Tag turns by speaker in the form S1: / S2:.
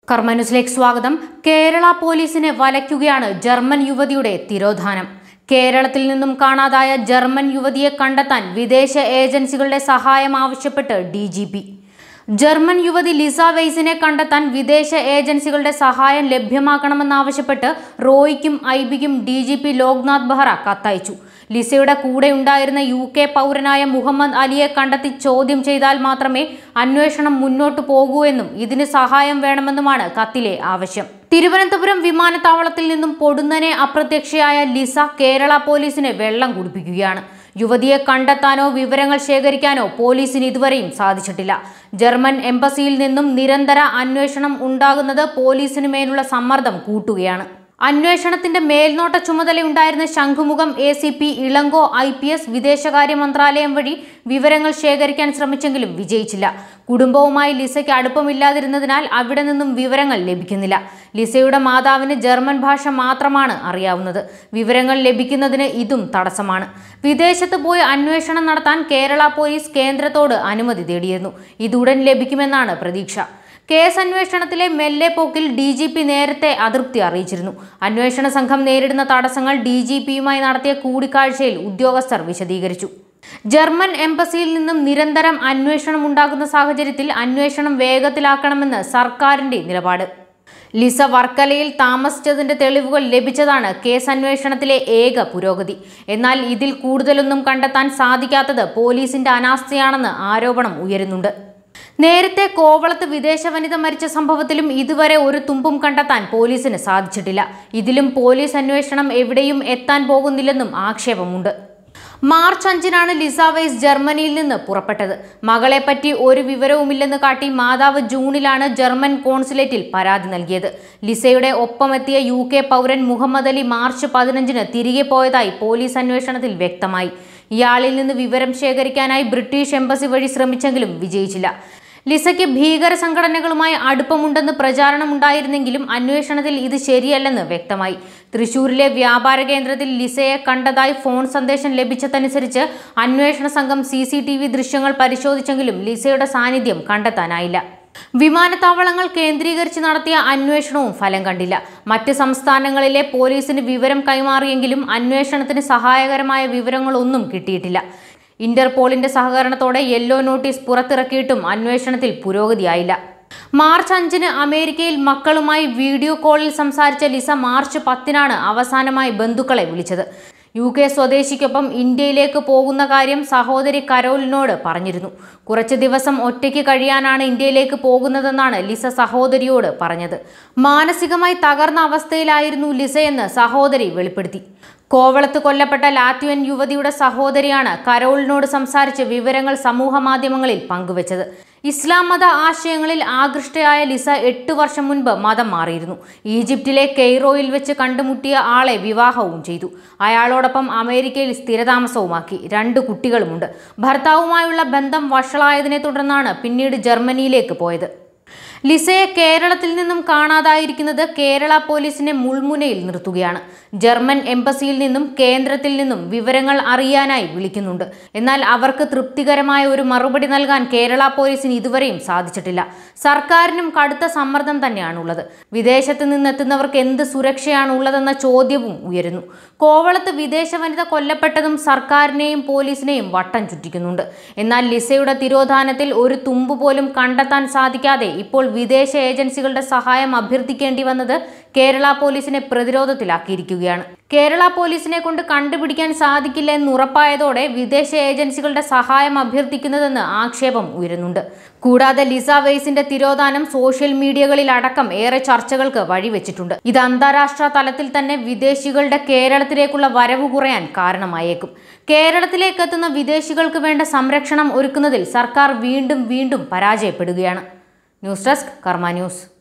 S1: കർമ്മ ന്യൂസിലേക്ക് സ്വാഗതം കേരള പോലീസിനെ വലയ്ക്കുകയാണ് ജർമ്മൻ യുവതിയുടെ തിരോധാനം കേരളത്തിൽ നിന്നും കാണാതായ ജർമ്മൻ യുവതിയെ കണ്ടെത്താൻ വിദേശ ഏജൻസികളുടെ സഹായം ആവശ്യപ്പെട്ട് ഡി ജി പി ജർമ്മൻ യുവതി ലിസ വെയ്സിനെ കണ്ടെത്താൻ വിദേശ ഏജൻസികളുടെ സഹായം ലഭ്യമാക്കണമെന്നാവശ്യപ്പെട്ട് റോയിക്കും ഐബിക്കും D G P Loknath Behera കത്തയച്ചു ലിസയുടെ കൂടെ ഉണ്ടായിരുന്ന യു കെ പൗരനായ മുഹമ്മദ് അലിയെ കണ്ടെത്തി ചോദ്യം ചെയ്താൽ മാത്രമേ അന്വേഷണം മുന്നോട്ടു പോകൂ എന്നും ഇതിന് സഹായം വേണമെന്നുമാണ് കത്തിലെ ആവശ്യം തിരുവനന്തപുരം വിമാനത്താവളത്തിൽ നിന്നും പൊടുന്നനെ അപ്രത്യക്ഷയായ ലിസ കേരള പോലീസിനെ വെള്ളം കുടിപ്പിക്കുകയാണ് യുവതിയെ കണ്ടെത്താനോ വിവരങ്ങൾ ശേഖരിക്കാനോ പോലീസിന് ഇതുവരെയും സാധിച്ചിട്ടില്ല ജർമ്മൻ എംബസിയിൽ നിന്നും നിരന്തര അന്വേഷണം ഉണ്ടാകുന്നത് പോലീസിന് മേലുള്ള സമ്മർദ്ദം കൂട്ടുകയാണ് അന്വേഷണത്തിന്റെ മേൽനോട്ട ചുമതലയുണ്ടായിരുന്ന ശംഖുമുഖം A C P Ilango I P S വിദേശകാര്യ മന്ത്രാലയം വഴി വിവരങ്ങൾ ശേഖരിക്കാൻ ശ്രമിച്ചെങ്കിലും വിജയിച്ചില്ല കുടുംബവുമായി ലിസയ്ക്ക് അടുപ്പമില്ലാതിരുന്നതിനാൽ അവിടെ നിന്നും വിവരങ്ങൾ ലഭിക്കുന്നില്ല ലിസയുടെ മാതാവിന് ജർമ്മൻ ഭാഷ മാത്രമാണ് അറിയാവുന്നത് വിവരങ്ങൾ ലഭിക്കുന്നതിന് ഇതും തടസ്സമാണ് വിദേശത്ത് പോയി അന്വേഷണം നടത്താൻ കേരള പോലീസ് കേന്ദ്രത്തോട് അനുമതി തേടിയിരുന്നു ഇതുടൻ ലഭിക്കുമെന്നാണ് പ്രതീക്ഷ കേസ് അന്വേഷണത്തിലെ മെല്ലെ പോക്കിൽ ഡി ജി പി നേരത്തെ അതൃപ്തി അറിയിച്ചിരുന്നു അന്വേഷണ സംഘം നേരിടുന്ന തടസ്സങ്ങൾ ഡി ജി പിയുമായി നടത്തിയ കൂടിക്കാഴ്ചയിൽ ഉദ്യോഗസ്ഥർ വിശദീകരിച്ചു ജർമ്മൻ എംബസിയിൽ നിന്നും നിരന്തരം അന്വേഷണം ഉണ്ടാകുന്ന സാഹചര്യത്തിൽ അന്വേഷണം വേഗത്തിലാക്കണമെന്ന് സർക്കാരിന്റെ നിലപാട് ലിസ വർക്കലയിൽ താമസിച്ചതിന്റെ തെളിവുകൾ ലഭിച്ചതാണ് കേസ് അന്വേഷണത്തിലെ ഏക പുരോഗതി എന്നാൽ ഇതിൽ കൂടുതലൊന്നും കണ്ടെത്താൻ സാധിക്കാത്തത് പോലീസിന്റെ അനാസ്ഥയാണെന്ന് ആരോപണം ഉയരുന്നുണ്ട് നേരത്തെ കോവളത്ത് വിദേശ വനിത മരിച്ച സംഭവത്തിലും ഇതുവരെ ഒരു തുമ്പും കണ്ടെത്താൻ പോലീസിന് സാധിച്ചിട്ടില്ല ഇതിലും പോലീസ് അന്വേഷണം എവിടെയും എത്താൻ പോകുന്നില്ലെന്നും ആക്ഷേപമുണ്ട് മാർച്ച് അഞ്ചിനാണ് ലിസ വൈസ് ജർമ്മനിയിൽ നിന്ന് പുറപ്പെട്ടത് മകളെപ്പറ്റി ഒരു വിവരവുമില്ലെന്ന് കാട്ടി മാതാവ് ജൂണിലാണ് ജർമ്മൻ കോൺസുലേറ്റിൽ പരാതി നൽകിയത് ലിസയുടെ ഒപ്പമെത്തിയ യു കെ പൗരൻ മുഹമ്മദ് അലി മാർച്ച് പതിനഞ്ചിന് തിരികെ പോയതായി പോലീസ് അന്വേഷണത്തിൽ വ്യക്തമായി ഇയാളിൽ നിന്ന് വിവരം ശേഖരിക്കാനായി ബ്രിട്ടീഷ് എംബസി വഴി ശ്രമിച്ചെങ്കിലും വിജയിച്ചില്ല ലിസയ്ക്ക് ഭീകര സംഘടനകളുമായി അടുപ്പമുണ്ടെന്ന് പ്രചാരണമുണ്ടായിരുന്നെങ്കിലും അന്വേഷണത്തിൽ ഇത് ശരിയല്ലെന്ന് വ്യക്തമായി തൃശൂരിലെ വ്യാപാര കേന്ദ്രത്തിൽ ലിസയെ കണ്ടതായി ഫോൺ സന്ദേശം ലഭിച്ചതനുസരിച്ച് അന്വേഷണ സംഘം സി ദൃശ്യങ്ങൾ പരിശോധിച്ചെങ്കിലും ലിസയുടെ സാന്നിധ്യം കണ്ടെത്താനായില്ല വിമാനത്താവളങ്ങൾ കേന്ദ്രീകരിച്ച് നടത്തിയ അന്വേഷണവും ഫലം കണ്ടില്ല മറ്റ് സംസ്ഥാനങ്ങളിലെ പോലീസിന് വിവരം കൈമാറിയെങ്കിലും അന്വേഷണത്തിന് സഹായകരമായ വിവരങ്ങളൊന്നും കിട്ടിയിട്ടില്ല ഇന്റർപോളിന്റെ സഹകരണത്തോടെ യെല്ലോ നോട്ടീസ് പുറത്തിറക്കിയിട്ടും അന്വേഷണത്തിൽ പുരോഗതിയായില്ല മാർച്ച് അഞ്ചിന് അമേരിക്കയിൽ മക്കളുമായി വീഡിയോ കോളിൽ സംസാരിച്ച ലിസ മാർച്ച് പത്തിനാണ് അവസാനമായി ബന്ധുക്കളെ വിളിച്ചത് യു കെ സ്വദേശിക്കൊപ്പം ഇന്ത്യയിലേക്ക് പോകുന്ന കാര്യം സഹോദരി കരോലിനോട് പറഞ്ഞിരുന്നു കുറച്ച് ദിവസം ഒറ്റയ്ക്ക് കഴിയാനാണ് ഇന്ത്യയിലേക്ക് പോകുന്നതെന്നാണ് ലിസ സഹോദരിയോട് പറഞ്ഞത് മാനസികമായി തകർന്ന അവസ്ഥയിലായിരുന്നു ലിസയെന്ന് സഹോദരി വെളിപ്പെടുത്തി കോവളത്ത് കൊല്ലപ്പെട്ട ലാത്വിയൻ യുവതിയുടെ സഹോദരിയാണ് കരോളിനോട് സംസാരിച്ച് വിവരങ്ങൾ സമൂഹ മാധ്യമങ്ങളിൽ പങ്കുവച്ചത് ഇസ്ലാം മത ആശയങ്ങളിൽ ആകൃഷ്ടയായ ലിസ എട്ട് വർഷം മുൻപ് മതം മാറിയിരുന്നു ഈജിപ്തിലെ കെയ്റോയിൽ വെച്ച് കണ്ടുമുട്ടിയ ആളെ വിവാഹവും ചെയ്തു അയാളോടൊപ്പം അമേരിക്കയിൽ സ്ഥിരതാമസവുമാക്കി രണ്ട് കുട്ടികളുമുണ്ട് ഭർത്താവുമായുള്ള ബന്ധം വഷളായതിനെ തുടർന്നാണ് പിന്നീട് ജർമ്മനിയിലേക്ക് പോയത് ലിസയെ കേരളത്തിൽ നിന്നും കാണാതായിരിക്കുന്നത് കേരള പോലീസിനെ മുൾമുനയിൽ നിർത്തുകയാണ് ജർമ്മൻ എംബസിയിൽ നിന്നും കേന്ദ്രത്തിൽ നിന്നും വിവരങ്ങൾ അറിയാനായി വിളിക്കുന്നുണ്ട് എന്നാൽ അവർക്ക് തൃപ്തികരമായ ഒരു മറുപടി നൽകാൻ കേരള പോലീസിന് ഇതുവരെയും സാധിച്ചിട്ടില്ല സർക്കാരിനും കടുത്ത സമ്മർദ്ദം തന്നെയാണുള്ളത് വിദേശത്ത് നിന്നെത്തുന്നവർക്ക് എന്ത് സുരക്ഷയാണ് ഉള്ളതെന്ന ചോദ്യവും ഉയരുന്നു കോവളത്ത് വിദേശ വനിത കൊല്ലപ്പെട്ടതും സർക്കാരിനെയും പോലീസിനെയും വട്ടം ചുറ്റിക്കുന്നുണ്ട് എന്നാൽ ലിസയുടെ തിരോധാനത്തിൽ ഒരു തുമ്പ് പോലും കണ്ടെത്താൻ സാധിക്കാതെ ഇപ്പോൾ വിദേശ ഏജൻസികളുടെ സഹായം അഭ്യർത്ഥിക്കേണ്ടി വന്നത് കേരള പോലീസിനെ പ്രതിരോധത്തിലാക്കിയിരിക്കുകയാണ് കേരള പോലീസിനെ കൊണ്ട് കണ്ടുപിടിക്കാൻ സാധിക്കില്ല എന്ന് ഉറപ്പായതോടെ വിദേശ ഏജൻസികളുടെ സഹായം അഭ്യർത്ഥിക്കുന്നതെന്ന് ആക്ഷേപം ഉയരുന്നുണ്ട് കൂടാതെ ലിസ വെയ്സിന്റെ തിരോധാനം സോഷ്യൽ മീഡിയകളിൽ അടക്കം ഏറെ ചർച്ചകൾക്ക് വഴിവെച്ചിട്ടുണ്ട് ഇത് അന്താരാഷ്ട്ര തലത്തിൽ തന്നെ വിദേശികളുടെ കേരളത്തിലേക്കുള്ള വരവ് കുറയാൻ കാരണമായേക്കും കേരളത്തിലേക്ക് എത്തുന്ന വിദേശികൾക്ക് വേണ്ട സംരക്ഷണം ഒരുക്കുന്നതിൽ സർക്കാർ വീണ്ടും വീണ്ടും പരാജയപ്പെടുകയാണ് ന്യൂസ് ഡെസ്ക് കർമ്മ ന്യൂസ്